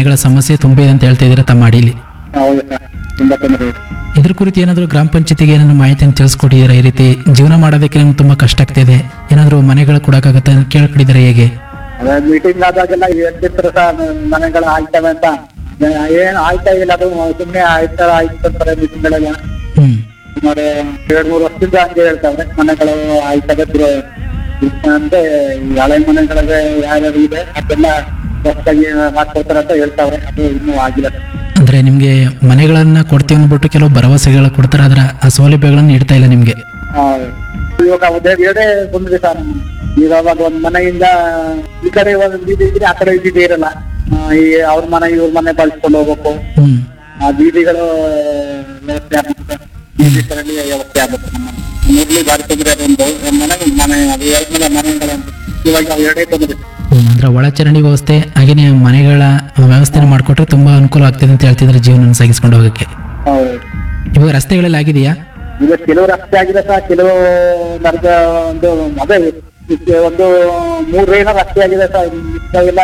ಮನೆಗಳ ಸಮಸ್ಯೆ ತುಂಬ ಇದೆ ಅಂತ ಹೇಳ್ತಾ ಇದ್ದೀರಾ ತಮ್ಮ ಅಡಿಯಲ್ಲಿ ಹೌದು ಸರ್ ತುಂಬಾ ತೊಂದರೆ ಇದೆ ಇದ್ರ ಕುರಿತು ಏನಾದರೂ ಗ್ರಾಮ ಪಂಚಾಯತಿಗೆ ಏನಾದ್ರು ಮಾಹಿತಿಯನ್ನು ತಿಳಿಸ್ಕೊಟ್ಟಿದ್ದೀರಾ ಈ ರೀತಿ ಜೀವನ ಮಾಡೋದಕ್ಕೆ ನಿಮ್ಗೆ ತುಂಬ ಕಷ್ಟ ಆಗ್ತಿದೆ ಏನಾದರೂ ಮನೆಗಳು ಕೊಡೋಕ್ಕಾಗತ್ತೆ ಅಂತ ಕೇಳ್ಕೊಂಡಿದ್ದೀರಾ ಹೇಗೆ ಅದೇ ಮೀಟಿಂಗ್ ಆದಾಗೆಲ್ಲ ಹೇಳ್ತಿರ್ತಾರೆ ಸರ್ ಮನೆಗಳು ಆಯ್ತವೆ ಅಂತ ಏನ್ ಆಯ್ತಾ ಇಲ್ಲ ಅದು ಸುಮ್ಮನೆ ಆಯ್ತಾ ಆಯ್ತು ಅಂತಾರೆ ಮೀಟಿಂಗ್ಗಳೆಲ್ಲ ಹ್ಞೂ ಸುಮಾರು ಎರಡ್ ಮೂರು ವರ್ಷದಿಂದ ಹಂಗೆ ಹೇಳ್ತಾವ್ರೆ ಮನೆಗಳು ಆಯ್ತವೆ ಬಿಡು ಅಂದ್ರೆ ಈ ಹಳೆ ಮನೆಗಳಿಗೆ ಯಾರ್ಯಾರು ಇದೆ ಅದೆಲ್ಲ ಹೊಸದಾಗಿ ಮಾಡ್ಕೊಡ್ತಾರೆ ಅಂತ ಹೇಳ್ತಾವ್ರೆ ಅದು ಇನ್ನೂ ಆಗಿಲ್ಲ ಸರ್. ಅಂದರೆ ನಿಮಗೆ ಮನೆಗಳನ್ನು ಕೊಡ್ತೀವಿ ಅಂದ್ಬಿಟ್ಟು ಕೆಲವು ಭರವಸೆಗಳು ಕೊಡ್ತಾರೆ ಅದರ ಆ ಸೌಲಭ್ಯಗಳನ್ನು ನೀಡ್ತಾ ಇಲ್ಲ ನಿಮಗೆ ಆ, ಇವಾಗ ಉದಯ ಬೇರೆ ಬಂದಿದೆ ಸರ್ ಈಗ ಅವಾಗ ಒಂದ್ ಮನೆಯಿಂದ ಈ ಕಡೆ ಒಂದ್ ಬೀದಿ ಇದ್ರೆ ಆ ಕಡೆ ಬೀದಿ ಇರಲ್ಲ ಆ, ಈ ಅವ್ರ ಮನೆ ಇವ್ರ ಮನೆ ಬಳಸ್ಕೊಂಡು ಹೋಗ್ಬೇಕು ಹ್ಞೂ ಆ ಬೀದಿಗಳು ವ್ಯವಸ್ಥೆ ಆಗ್ಬೇಕು ಬೀದಿ ತರಲಿ ವ್ಯವಸ್ಥೆ ಆಗ್ಬೇಕು ನಮ್ಮ ಮೊದ್ಲು ಬಾರಿ ತೊಂದರೆ ಅದೊಂದು ಮನೆ ಮನೆ ಅದು ಎರಡು ಮನೆ ಮನೆಗಳು ಇವಾಗ ಅವು ಎರಡೇ ತೊಂದರೆ ಅಂದ್ರೆ ಒಳಚರಂಡಿ ವ್ಯವಸ್ಥೆ ಹಾಗೆಯೇ ಮನೆಗಳ ವ್ಯವಸ್ಥೆನ ಮಾಡಿಕೊಟ್ರೆ ತುಂಬ ಅನುಕೂಲ ಆಗ್ತಿದೆ ಅಂತ ಹೇಳ್ತಿದ್ರೆ ಜೀವನ ಸಾಗಿಸ್ಕೊಂಡು ಹೋಗೋಕ್ಕೆ ಹೌದು ಇವಾಗ ರಸ್ತೆಗಳೆಲ್ಲ ಆಗಿದೆಯಾ ಈಗ ಕೆಲವು ರಸ್ತೆ ಆಗಿದೆ ಸರ್ ಕೆಲವು ನರ್ಗ ಒಂದು ಅದೇ ಒಂದು ಮೂರು ಏನೋ ರಸ್ತೆ ಆಗಿದೆ ಸರ್ ಮಿಕ್ಕಾವೆಲ್ಲ